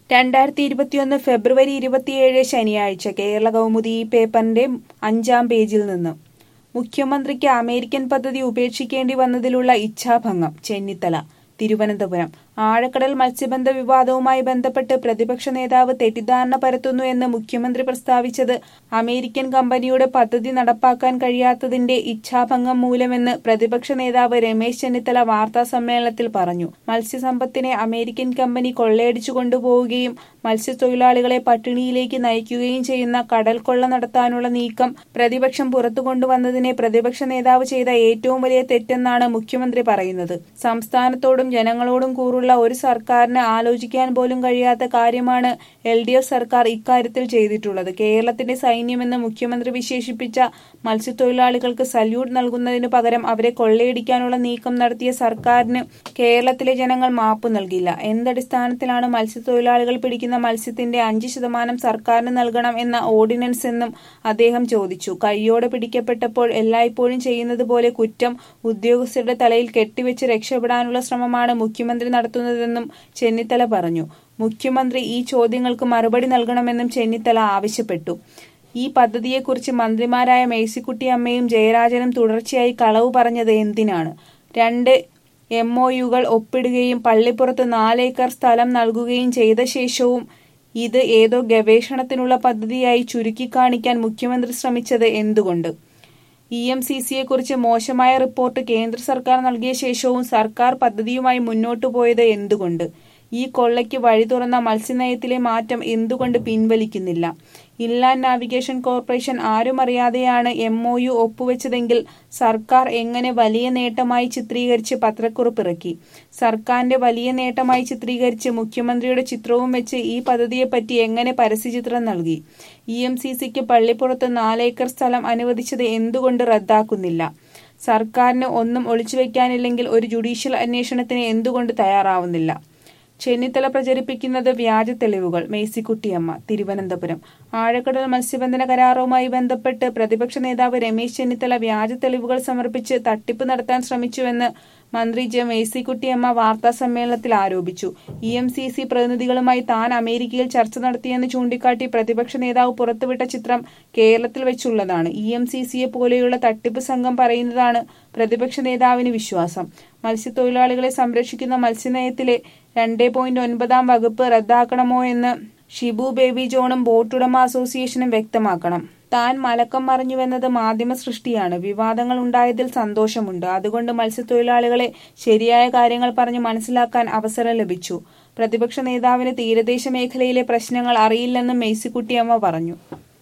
രണ്ടായിരത്തി ഇരുപത്തിയൊന്ന് ഫെബ്രുവരി ഇരുപത്തിയേഴ് ശനിയാഴ്ച കേരള കൗമുദി ഈ പേപ്പറിന്റെ അഞ്ചാം പേജിൽ നിന്ന് മുഖ്യമന്ത്രിക്ക് അമേരിക്കൻ പദ്ധതി ഉപേക്ഷിക്കേണ്ടി വന്നതിലുള്ള ഇച്ഛാഭംഗം ചെന്നിത്തല തിരുവനന്തപുരം ആഴക്കടൽ മത്സ്യബന്ധ വിവാദവുമായി ബന്ധപ്പെട്ട് പ്രതിപക്ഷ നേതാവ് തെറ്റിദ്ധാരണ പരത്തുന്നു എന്ന് മുഖ്യമന്ത്രി പ്രസ്താവിച്ചത് അമേരിക്കൻ കമ്പനിയുടെ പദ്ധതി നടപ്പാക്കാൻ കഴിയാത്തതിന്റെ ഇച്ഛാഭംഗം മൂലമെന്ന് പ്രതിപക്ഷ നേതാവ് രമേശ് ചെന്നിത്തല വാർത്താ സമ്മേളനത്തിൽ പറഞ്ഞു മത്സ്യസമ്പത്തിനെ അമേരിക്കൻ കമ്പനി കൊള്ളയടിച്ചു കൊണ്ടുപോവുകയും മത്സ്യത്തൊഴിലാളികളെ പട്ടിണിയിലേക്ക് നയിക്കുകയും ചെയ്യുന്ന കടൽ കൊള്ള നടത്താനുള്ള നീക്കം പ്രതിപക്ഷം പുറത്തു കൊണ്ടുവന്നതിനെ പ്രതിപക്ഷ നേതാവ് ചെയ്ത ഏറ്റവും വലിയ തെറ്റെന്നാണ് മുഖ്യമന്ത്രി പറയുന്നത് സംസ്ഥാനത്തോടും ജനങ്ങളോടും കൂറുള്ള ഒരു സർക്കാരിന് ആലോചിക്കാൻ പോലും കഴിയാത്ത കാര്യമാണ് എൽ ഡി എഫ് സർക്കാർ ഇക്കാര്യത്തിൽ ചെയ്തിട്ടുള്ളത് കേരളത്തിന്റെ സൈന്യമെന്ന് മുഖ്യമന്ത്രി വിശേഷിപ്പിച്ച മത്സ്യത്തൊഴിലാളികൾക്ക് സല്യൂട്ട് നൽകുന്നതിനു പകരം അവരെ കൊള്ളയടിക്കാനുള്ള നീക്കം നടത്തിയ സർക്കാരിന് കേരളത്തിലെ ജനങ്ങൾ മാപ്പ് നൽകില്ല എന്തടിസ്ഥാനത്തിലാണ് മത്സ്യത്തൊഴിലാളികൾ പിടിക്കുന്ന മത്സ്യത്തിന്റെ അഞ്ച് ശതമാനം സർക്കാരിന് നൽകണം എന്ന ഓർഡിനൻസ് എന്നും അദ്ദേഹം ചോദിച്ചു കൈയോടെ പിടിക്കപ്പെട്ടപ്പോൾ എല്ലായ്പ്പോഴും ചെയ്യുന്നത് പോലെ കുറ്റം ഉദ്യോഗസ്ഥരുടെ തലയിൽ കെട്ടിവെച്ച് രക്ഷപ്പെടാനുള്ള ശ്രമമാണ് മുഖ്യമന്ത്രി നടത്തുന്നതെന്നും ചെന്നിത്തല പറഞ്ഞു മുഖ്യമന്ത്രി ഈ ചോദ്യങ്ങൾക്ക് മറുപടി നൽകണമെന്നും ചെന്നിത്തല ആവശ്യപ്പെട്ടു ഈ പദ്ധതിയെക്കുറിച്ച് മന്ത്രിമാരായ മേഴ്സിക്കുട്ടിയമ്മയും ജയരാജനും തുടർച്ചയായി കളവ് പറഞ്ഞത് എന്തിനാണ് രണ്ട് എം ഒ യുകൾ ഒപ്പിടുകയും പള്ളിപ്പുറത്ത് നാലേക്കർ സ്ഥലം നൽകുകയും ചെയ്ത ശേഷവും ഇത് ഏതോ ഗവേഷണത്തിനുള്ള പദ്ധതിയായി ചുരുക്കിക്കാണിക്കാൻ മുഖ്യമന്ത്രി ശ്രമിച്ചത് എന്തുകൊണ്ട് ഇ എം സി സിയെക്കുറിച്ച് മോശമായ റിപ്പോർട്ട് കേന്ദ്ര സർക്കാർ നൽകിയ ശേഷവും സർക്കാർ പദ്ധതിയുമായി മുന്നോട്ടു പോയത് എന്തുകൊണ്ട് ഈ കൊള്ളയ്ക്ക് വഴി തുറന്ന മത്സ്യനയത്തിലെ മാറ്റം എന്തുകൊണ്ട് പിൻവലിക്കുന്നില്ല ഇൻലാൻഡ് നാവിഗേഷൻ കോർപ്പറേഷൻ ആരുമറിയാതെയാണ് എം ഒ യു ഒപ്പുവെച്ചതെങ്കിൽ സർക്കാർ എങ്ങനെ വലിയ നേട്ടമായി ചിത്രീകരിച്ച് പത്രക്കുറിപ്പിറക്കി സർക്കാരിന്റെ വലിയ നേട്ടമായി ചിത്രീകരിച്ച് മുഖ്യമന്ത്രിയുടെ ചിത്രവും വെച്ച് ഈ പദ്ധതിയെപ്പറ്റി എങ്ങനെ പരസ്യചിത്രം നൽകി ഇ എം സി സിക്ക് പള്ളിപ്പുറത്ത് നാലേക്കർ സ്ഥലം അനുവദിച്ചത് എന്തുകൊണ്ട് റദ്ദാക്കുന്നില്ല സർക്കാരിന് ഒന്നും ഒളിച്ചുവെക്കാനില്ലെങ്കിൽ ഒരു ജുഡീഷ്യൽ അന്വേഷണത്തിന് എന്തുകൊണ്ട് തയ്യാറാവുന്നില്ല ചെന്നിത്തല പ്രചരിപ്പിക്കുന്നത് വ്യാജ തെളിവുകൾ മേഴ്സിക്കുട്ടിയമ്മ തിരുവനന്തപുരം ആഴക്കടൽ മത്സ്യബന്ധന കരാറുമായി ബന്ധപ്പെട്ട് പ്രതിപക്ഷ നേതാവ് രമേശ് ചെന്നിത്തല വ്യാജ തെളിവുകൾ സമർപ്പിച്ച് തട്ടിപ്പ് നടത്താൻ ശ്രമിച്ചുവെന്ന് മന്ത്രി ജെ മേഴ്സിക്കുട്ടിയമ്മ വാർത്താ സമ്മേളനത്തിൽ ആരോപിച്ചു ഇ എം സി സി പ്രതിനിധികളുമായി താൻ അമേരിക്കയിൽ ചർച്ച നടത്തിയെന്ന് ചൂണ്ടിക്കാട്ടി പ്രതിപക്ഷ നേതാവ് പുറത്തുവിട്ട ചിത്രം കേരളത്തിൽ വെച്ചുള്ളതാണ് ഇ എം സി സിയെ പോലെയുള്ള തട്ടിപ്പ് സംഘം പറയുന്നതാണ് പ്രതിപക്ഷ നേതാവിന് വിശ്വാസം മത്സ്യത്തൊഴിലാളികളെ സംരക്ഷിക്കുന്ന മത്സ്യനയത്തിലെ രണ്ടേ പോയിന്റ് ഒൻപതാം വകുപ്പ് റദ്ദാക്കണമോ എന്ന് ഷിബു ബേബി ജോണും ബോട്ടുടമ അസോസിയേഷനും വ്യക്തമാക്കണം താൻ മലക്കം മറിഞ്ഞുവെന്നത് മാധ്യമ സൃഷ്ടിയാണ് വിവാദങ്ങൾ ഉണ്ടായതിൽ സന്തോഷമുണ്ട് അതുകൊണ്ട് മത്സ്യത്തൊഴിലാളികളെ ശരിയായ കാര്യങ്ങൾ പറഞ്ഞ് മനസ്സിലാക്കാൻ അവസരം ലഭിച്ചു പ്രതിപക്ഷ നേതാവിന് തീരദേശ മേഖലയിലെ പ്രശ്നങ്ങൾ അറിയില്ലെന്നും മെയ്സിക്കുട്ടിയമ്മ പറഞ്ഞു